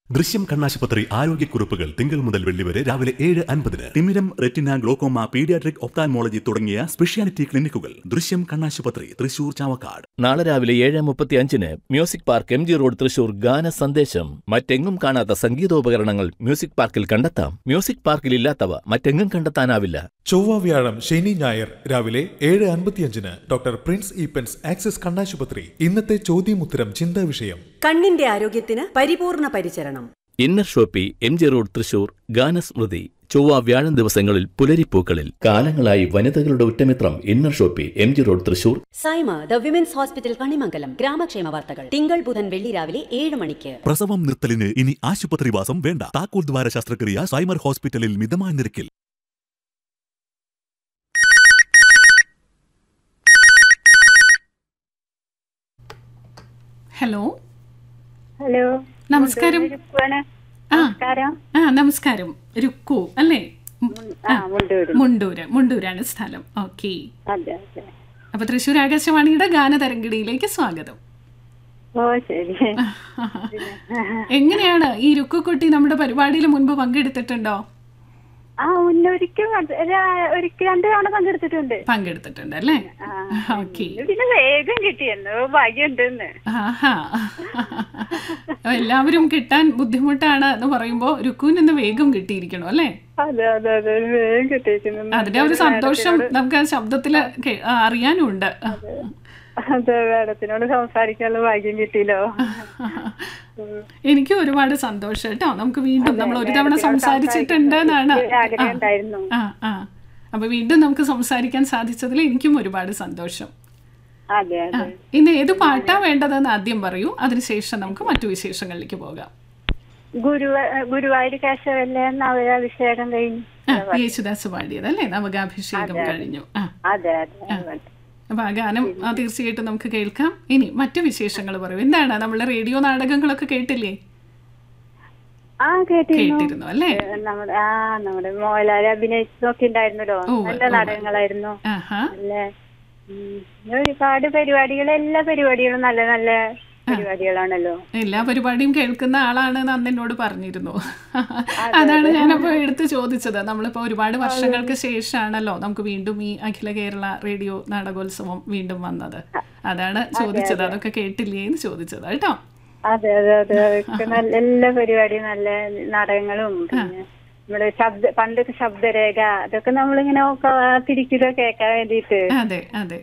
ദൃശ്യം കണ്ണാശുപത്രി ആരോഗ്യക്കുറിപ്പുകൾ തിങ്കൾ മുതൽ വെള്ളി വരെ രാവിലെ ഏഴ് അൻപതിന് തിമിരം റെറ്റിന ഗ്ലോക്കോമ പീഡിയാട്രിക് ഒപ്താൽമോളജി തുടങ്ങിയ സ്പെഷ്യാലിറ്റി ക്ലിനിക്കുകൾ ദൃശ്യം കണ്ണാശുപത്രി തൃശൂർ ചാവക്കാട് നാളെ രാവിലെ ഏഴ് മുപ്പത്തി അഞ്ചിന് music park M G road Thrissur ഗാന സന്ദേശം മറ്റെങ്ങും കാണാത്ത സംഗീതോപകരണങ്ങൾ മ്യൂസിക് പാർക്കിൽ കണ്ടെത്താം മ്യൂസിക് പാർക്കിൽ ഇല്ലാത്തവ മറ്റെങ്ങും കണ്ടെത്താനാവില്ല ചൊവ്വ വ്യാഴം ശനി ഞായർ രാവിലെ ഏഴ് അൻപത്തിയഞ്ചിന് ഡോക്ടർ പ്രിൻസ് ഈപ്പൻസ് ആക്സിസ് കണ്ണാശുപത്രി ഇന്നത്തെ ചോദ്യമുത്തരം ചിന്താ വിഷയം കണ്ണിന്റെ ആരോഗ്യത്തിന് പരിപൂർണ പരിചരണം Inner Shoppe M G road Thrissur ഗാനസ്മൃതി ചൊവ്വ വ്യാഴം ദിവസങ്ങളിൽ പുലരിപ്പൂക്കളിൽ കാലങ്ങളായി വനിതകളുടെ ഉറ്റമിത്രം Inner Shoppe M G road Thrissur Saima the women's hospital Kanimangalam ഗ്രാമക്ഷേമ വാർത്തകൾ തിങ്കൾ ബുധൻ വെള്ളി രാവിലെ ഏഴ് മണിക്ക് പ്രസവം നിർത്തലിന് ഇനി ആശുപത്രിവാസം വേണ്ട താക്കോൽ ദ്വാര ശസ്ത്രക്രിയ സൈമർ ഹോസ്പിറ്റലിൽ മിതമായ നിരക്കിൽ ഹലോ ഹലോ നമസ്കാരം. മുണ്ടൂര് ആ. നമസ്കാരം ആ നമസ്കാരം രുക്കു അല്ലേ ആ മുണ്ടൂര് മുണ്ടൂര് മുണ്ടൂരാണ് സ്ഥലം ഓക്കെ അതെ അതെ അപ്പൊ തൃശ്ശൂർ ആകാശവാണിയുടെ ഗാനതരംഗിണിയിലേക്ക് സ്വാഗതം ഓ ശരി എങ്ങനെയാണ് ഈ രുക്കുക്കുട്ടി നമ്മുടെ പരിപാടിയിൽ മുൻപ് പങ്കെടുത്തിട്ടുണ്ടോ ആ മുന്നൊരിക്കൽ ഒരിക്കൽ രണ്ടു തവണ പങ്കെടുത്തിട്ടുണ്ട് പങ്കെടുത്തിട്ടുണ്ട് അല്ലേ ആ. ഓക്കെ പിന്നെ വേഗം കിട്ടിയെന്നു ഭാഗ്യമുണ്ടെന്ന് ആഹാ അപ്പൊ എല്ലാവരും കിട്ടാൻ ബുദ്ധിമുട്ടാണ് എന്ന് പറയുമ്പോ രുക്കുവിന് ഇന്ന് വേഗം കിട്ടിയിരിക്കണോ അല്ലേ അതെ അതെ അതെ വേഗം കിട്ടിയിരിക്കുന്നു അതിന്റെ ഒരു സന്തോഷം നമുക്ക് ആ ശബ്ദത്തില് കേ- ആ, അറിയാനുണ്ട് അതെ മാഡത്തിനോട് സംസാരിക്കാനുള്ള ഭാഗ്യം കിട്ടിയല്ലോ എനിക്ക് ഒരുപാട് സന്തോഷം കേട്ടോ നമുക്ക് വീണ്ടും നമ്മൾ ഒരു തവണ സംസാരിച്ചിട്ടുണ്ട് എന്നാണ് ഒരു ആഗ്രഹം ഉണ്ടായിരുന്നു ആ ആ അപ്പൊ വീണ്ടും നമുക്ക് സംസാരിക്കാൻ സാധിച്ചതിൽ എനിക്കും ഒരുപാട് സന്തോഷം അതെ ആ, അതെ ഇന്ന് ഏത് പാട്ടാ വേണ്ടതെന്ന് ആദ്യം പറയൂ അതിനുശേഷം നമുക്ക് മറ്റു വിശേഷങ്ങളിലേക്ക് പോകാം ഗുരുവ ഗുരുവായൂർ കേശവല്ലേ നവരാഭിഷേകം കഴിഞ്ഞു ആ യേശുദാസ് പാടിയത് അല്ലേ നവകാഭിഷേകം കഴിഞ്ഞു ആ അതെ അതെ അപ്പൊ ആ ഗാനം ആ, തീർച്ചയായിട്ടും നമുക്ക് കേൾക്കാം ഇനി മറ്റു വിശേഷങ്ങൾ പറയൂ എന്താണ് നമ്മളെ റേഡിയോ നാടകങ്ങളൊക്കെ കേട്ടില്ലേ ആ കേട്ടിരുന്നു കേട്ടിരുന്നു അല്ലേ ഏ, നമ്മുടെ ആ നമ്മുടെ മോഹൻലാൽ അഭിനയിച്ചതൊക്കെ ഉണ്ടായിരുന്നല്ലോ ഉവ്വ്, നല്ല ഉവ്വ്. നാടകങ്ങളായിരുന്നു ആഹാ നല്ല ഉം, പിന്നെ ഒരുപാട് പരിപാടികൾ എല്ലാ പരിപാടികളും നല്ല നല്ല പരിപാടികളാണല്ലോ എല്ലാ പരിപാടിയും കേൾക്കുന്ന ആളാണ് എന്ന് എന്നോട് പറഞ്ഞിരുന്നു അതാണ് ഞാനപ്പോൾ എടുത്ത് ചോദിച്ചത് നമ്മളിപ്പോൾ ഒരുപാട് വർഷങ്ങൾക്ക് ശേഷമാണല്ലോ നമുക്ക് വീണ്ടും ഈ അഖില കേരള റേഡിയോ നാടകോത്സവം വീണ്ടും വന്നത് അതാണ് ചോദിച്ചത് അതൊക്കെ കേട്ടില്ലേ എന്ന് ചോദിച്ചത് കേട്ടോ അതെ അതെ അതെ അതൊക്കെ നല്ല എല്ലാ പരിപാടിയും നല്ല നാടകങ്ങളും പിന്നെ നമ്മുടെ ശബ്ദ പണ്ടത്തെ ശബ്ദരേഖ അതൊക്കെ നമ്മളിങ്ങനെ തിരിക്കുക കേൾക്കാൻ വേണ്ടിയിട്ട് അതെ അതെ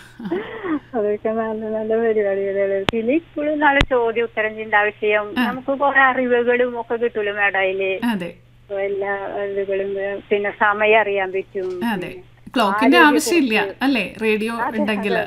അതൊക്കെ നല്ല നല്ല പരിപാടികളാണ് പിന്നെ ഇപ്പോഴും നല്ല ചോദ്യം ഉത്തരം ചെയ്യേണ്ട ആവശ്യം നമുക്ക് കുറെ അറിവുകളും ഒക്കെ കിട്ടൂലോ മേഡം അതില് അതെ ഇപ്പൊ എല്ലാ അറിവുകളും ഏ, പിന്നെ സമയം അറിയാൻ പറ്റും അതെ ക്ലോക്കിന്റെ ആവശ്യമില്ല അല്ലേ റേഡിയോ ഉണ്ടെങ്കിൽ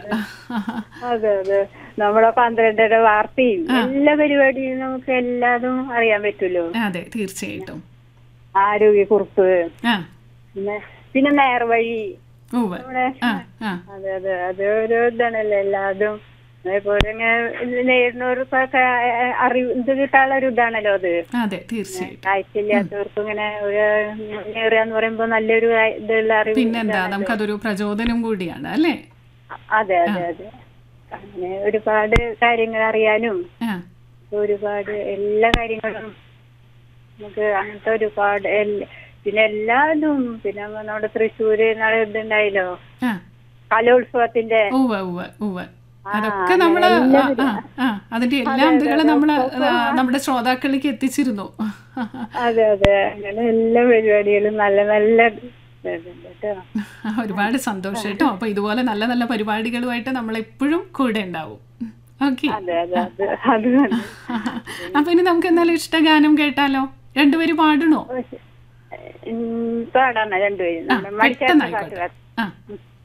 അതെ അതെ നമ്മളെ പന്ത്രണ്ടര വാർത്തയും എല്ലാ പരിപാടിയും നമുക്ക് എല്ലാതും അറിയാൻ പറ്റുമല്ലോ അതെ തീർച്ചയായിട്ടും ആരോഗ്യക്കുറിപ്പ് ആ പിന്നെ പിന്നെ നേർവഴി ഉവ്വ് നമ്മുടെ ആ ആ അതെ അതെ അത് ഒരു ഇതാണല്ലോ എല്ലാതും അതേപോലെ ഇങ്ങനെ നേരിടുന്നവർക്കൊക്കെ അറിവ് ഇത് കിട്ടാനുള്ള ഒരു ഇതാണല്ലോ അത് അതെ തീർച്ചയായിട്ടും കാഴ്ചയില്ലാത്തവർക്കും ഇങ്ങനെ ഒരു നേറിയാന്ന് പറയുമ്പോ നല്ലൊരു ഇതുള്ള അറിവ് പിന്നെന്താ നമുക്കതൊരു പ്രചോദനം കൂടിയാണ് അല്ലേ അതെ അതെ അതെ അങ്ങനെ ഒരുപാട് കാര്യങ്ങൾ അറിയാനും ആ ഒരുപാട് എല്ലാ കാര്യങ്ങളും നമുക്ക് അങ്ങനത്തെ ഒരുപാട് എല്ല- പിന്നെ എല്ലാതും പിന്നെ നമ്മുടെ തൃശ്ശൂര് നാളെ ഇതുണ്ടായല്ലോ ആ കലോത്സവത്തിന്റെ ഉവ്വ് ഉവ്വ് ഉവ്വ് അതൊക്കെ നമ്മള് ആ, ആ, ആ, അതിന്റെ എല്ലാ ഇതുകളും നമ്മള് ആ, നമ്മുടെ ശ്രോതാക്കളിലേക്ക് എത്തിച്ചിരുന്നു അതെ അതെ അങ്ങനെ എല്ലാ പരിപാടികളും നല്ല നല്ല ഇതുണ്ട് കേട്ടോ ഒരുപാട് സന്തോഷം കേട്ടോ അപ്പൊ ഇതുപോലെ നല്ല നല്ല പരിപാടികളുമായിട്ട് നമ്മൾ എപ്പോഴും കൂടെ ഉണ്ടാവും ഓക്കെ അതെ അതെ അത് അത് തന്നെ. അപ്പൊ ഇനി നമുക്ക് എന്നാലും ഇഷ്ടഗാനം കേട്ടാലോ രണ്ടുപേരും പാടണോ ഉം, പാടാണ് രണ്ടുപേരും ആ നമ്മുടെ മടിച്ചാത്ത പെട്ടെന്നായിക്കോട്ടെ പാട്ടുകാർ ആ